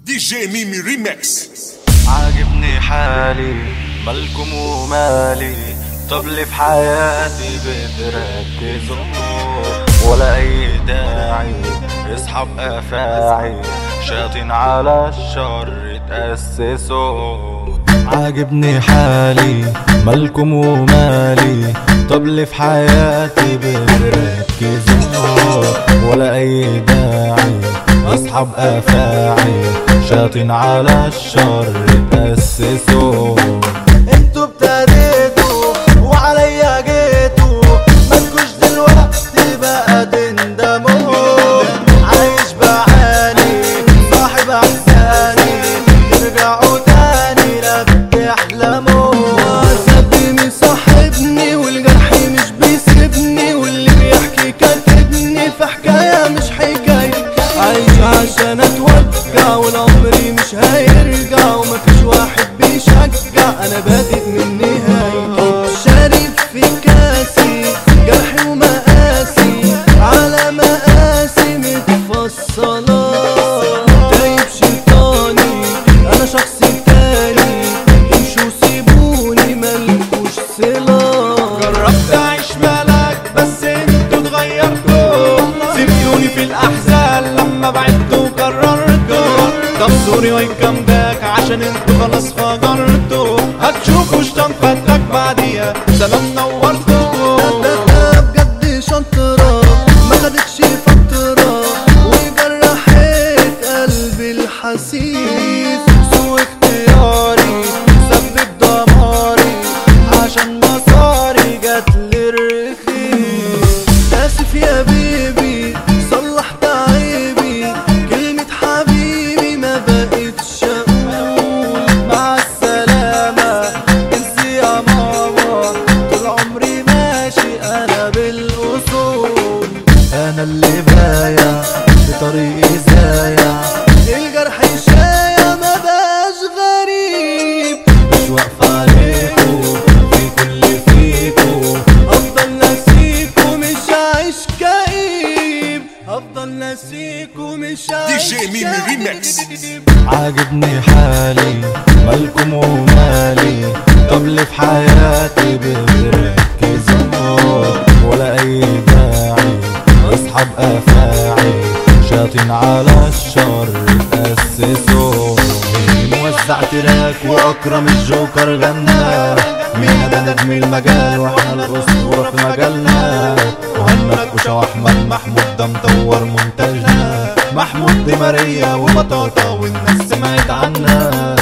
دي جي ميمي ريميكس عاجبني حالي مالكم ومالي طب ليه في حياتي بتركزوا ولا اي داعي اصحاب افاعي شاطين على الشر تأسسوا عاجبني حالي مالكم ومالي طب ليه في حياتي بتركزوا ولا اي داعي اصحاب افاعي شاطين على الشر تأسسوا انتوا ابتديتوا وعليا جيتوا مالكوش دلوقتي بقى تندموا عايش بعاني صاحب احزاني ترجعوا تاني لا بتحلموا سابني صاحبني والجرح مش بيسيبني واللي بيحكي كاتبني في حكايه مش حكايه عايش عشان اتوجع والعمري مش هيرجع ومفيش واحد بيشجع انا بادئ من نهايتي شارب في كاسي جرحي ومقاسي على مقاسي متفصلة تايب شيطاني انا شخص تاني امشوا سيبوني ملكوش صلة جربت اعيش ملاك بس انتوا اتغيرتوا سبتوني في الاحزان لما بعدتوا قررتوا طب سوري وين كم باك عشان انتوا خلاص فجرتوا هتشوفوا شطان فتك بعديها سلام نورتوا بجد شطرة ما خدتش فترة وجرحت قلبي الحسيس سوء اختياري سبب دماري عشان مصاري جات لي رخيص اسف يا بيبي صلحت عيبي كلمة حبيبي ما بقتش اقول مع السلامة انسي يا ماما طول عمري ماشي انا بالاصول انا اللي بايع في طريقي زايع الجرح شايع ما بقاش غريب مش واقفة عليكو في كل فيكو افضل ناسيكو مش عايش كئيب افضل ناسيكو مش عايش جي ميمي ريميكس. كئيب عاجبني حالي مالكم ومالي طب ليه في حياتي بتركزوا ولا اي داعي اصحاب افاعي شاطين على الشر تأسسوا مين موزع تراك واكرم الجوكر غنى مين ده نجم المجال واحنا الاسطوره في مجالنا وهنك وشو احمد محمود ده مطور منتجنا محمود دي ماريا وبطاطا والناس سمعت عنا